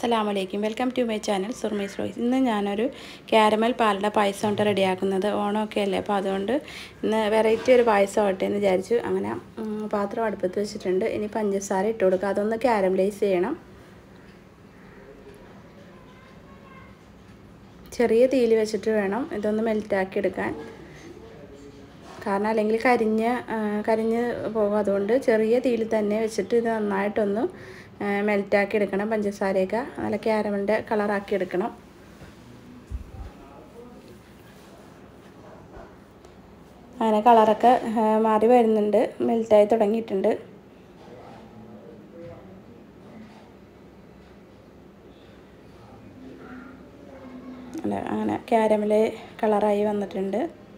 അസ്സലാമലൈക്കും welcome to my channel Surmi's Royce ഇന്ന് ഞാനൊരു ക്യാരമൽ പാലട പായസം കൊണ്ട് റെഡിയാക്കുന്നത് ഓണമൊക്കെ അല്ലേ അപ്പോൾ അതുകൊണ്ട് ഇന്ന് വെറൈറ്റി ഒരു പായസം ആവട്ടെ എന്ന് വിചാരിച്ചു അങ്ങനെ ഉം, പാത്രം അടുപ്പത്ത് വെച്ചിട്ടുണ്ട് ഇനി പഞ്ചസാര ഇട്ട് കൊടുക്കുക അതൊന്ന് ക്യാരമലൈസ് ചെയ്യണം ചെറിയ തീയിൽ വെച്ചിട്ട് വേണം ഇതൊന്ന് മെൽറ്റാക്കി എടുക്കാൻ കാരണം അല്ലെങ്കിൽ കരിഞ്ഞ് ആ, കരിഞ്ഞ് പോകും അതുകൊണ്ട് ചെറിയ തീയിൽ തന്നെ വെച്ചിട്ട് ഇത് നന്നായിട്ടൊന്ന് മെൽറ്റാക്കി എടുക്കണം പഞ്ചസാരയൊക്കെ നല്ല ക്യാരമലിൻ്റെ കളറാക്കി എടുക്കണം അങ്ങനെ കളറൊക്കെ ആ, മാറി വരുന്നുണ്ട് മെൽറ്റായി തുടങ്ങിയിട്ടുണ്ട് അല്ല അങ്ങനെ ക്യാരമൽ കളറായി വന്നിട്ടുണ്ട്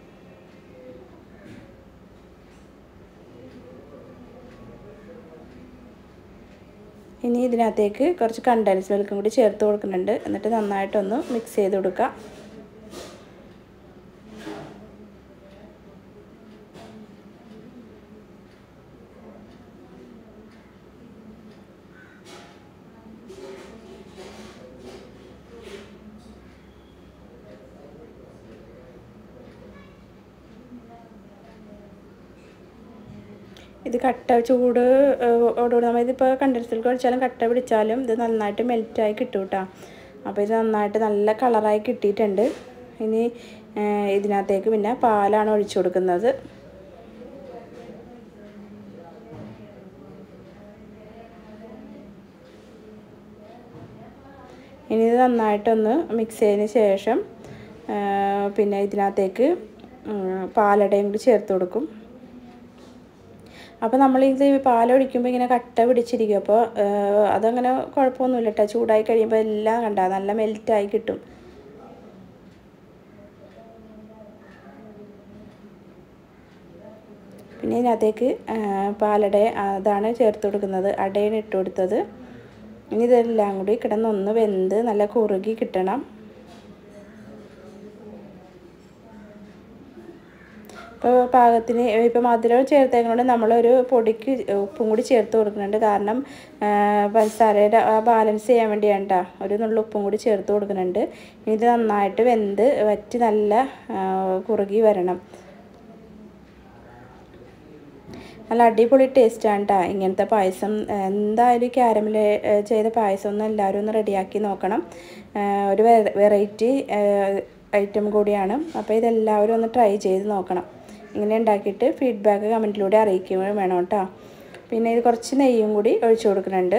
ഇനി ഇതിനകത്തേക്ക് കുറച്ച് കണ്ടൻസ് മിൽക്കും കൂടി ചേർത്ത് കൊടുക്കുന്നുണ്ട് എന്നിട്ട് നന്നായിട്ടൊന്ന് മിക്സ് ചെയ്ത് കൊടുക്കുക ഇത് കട്ട ചൂട് ഓടുകൂടി നമ്മൾ ഇതിപ്പോൾ കണ്ടൻസിൽ കഴിച്ചാലും കട്ട പിടിച്ചാലും ഇത് നന്നായിട്ട് മെൽറ്റായി കിട്ടും കേട്ടോ അപ്പോൾ ഇത് നന്നായിട്ട് നല്ല കളറായി കിട്ടിയിട്ടുണ്ട് ഇനി ഇതിനകത്തേക്ക് പിന്നെ പാലാണ് ഒഴിച്ചു കൊടുക്കുന്നത് ഇനി ഇത് നന്നായിട്ടൊന്ന് മിക്സ് ചെയ്തതിന് ശേഷം പിന്നെ ഇതിനകത്തേക്ക് പാലടയും കൂടി ചേർത്ത് കൊടുക്കും അപ്പോൾ നമ്മൾ ഇത് പാലൊഴിക്കുമ്പോൾ ഇങ്ങനെ കട്ട പിടിച്ചിരിക്കും അപ്പോൾ അതങ്ങനെ കുഴപ്പമൊന്നുമില്ല കേട്ടോ ചൂടായി കഴിയുമ്പോൾ എല്ലാം കണ്ട നല്ല മെൽറ്റായി കിട്ടും പിന്നെ ഇതിനകത്തേക്ക് പാലട അതാണ് ചേർത്ത് കൊടുക്കുന്നത് അടയാണ് ഇട്ട് കൊടുത്തത് ഇനി ഇതെല്ലാം കൂടി കിടന്നൊന്ന് വെന്ത് നല്ല കുറുകി കിട്ടണം ഇപ്പോൾ പാകത്തിന് ഇപ്പോൾ മധുരം ചേർത്തേക്കുന്നതുകൊണ്ട് നമ്മളൊരു പൊടിക്ക് ഉപ്പും കൂടി ചേർത്ത് കൊടുക്കുന്നുണ്ട് കാരണം പഞ്ചസാരയുടെ ബാലൻസ് ചെയ്യാൻ വേണ്ടിയാണ് കേട്ടോ ഒരു നുള്ള ഉപ്പും കൂടി ചേർത്ത് കൊടുക്കുന്നുണ്ട് ഇത് നന്നായിട്ട് വെന്ത് വറ്റി നല്ല കുറുകി വരണം നല്ല അടിപൊളി ടേസ്റ്റാണ് കേട്ടോ ഇങ്ങനത്തെ പായസം എന്തായാലും ക്യാരമൽ ചെയ്ത പായസം ഒന്ന് എല്ലാവരും ഒന്ന് റെഡിയാക്കി നോക്കണം ഒരു വെറൈറ്റി ഐറ്റം കൂടിയാണ് അപ്പോൾ ഇതെല്ലാവരും ഒന്ന് ട്രൈ ചെയ്ത് നോക്കണം ഇങ്ങനെ ഉണ്ടാക്കിയിട്ട് ഫീഡ്ബാക്ക് കമൻറ്റിലൂടെ അറിയിക്കുകയും വേണം കേട്ടോ പിന്നെ ഇത് കുറച്ച് നെയ്യും കൂടി ഒഴിച്ചു കൊടുക്കുന്നുണ്ട്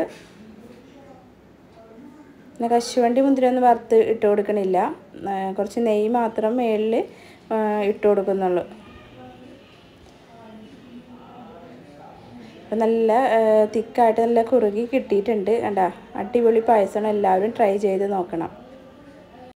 പിന്നെ കശുവണ്ടി മുന്തിരി ഒന്നും വറുത്ത് ഇട്ട് കൊടുക്കണില്ല കുറച്ച് നെയ്യ് മാത്രം മേളിൽ ഇട്ട് കൊടുക്കുന്നുള്ളൂ അപ്പം നല്ല തിക്കായിട്ട് നല്ല കുറുകി കിട്ടിയിട്ടുണ്ട് കണ്ടാ അടിപൊളി പായസമാണ് എല്ലാവരും ട്രൈ ചെയ്ത് നോക്കണം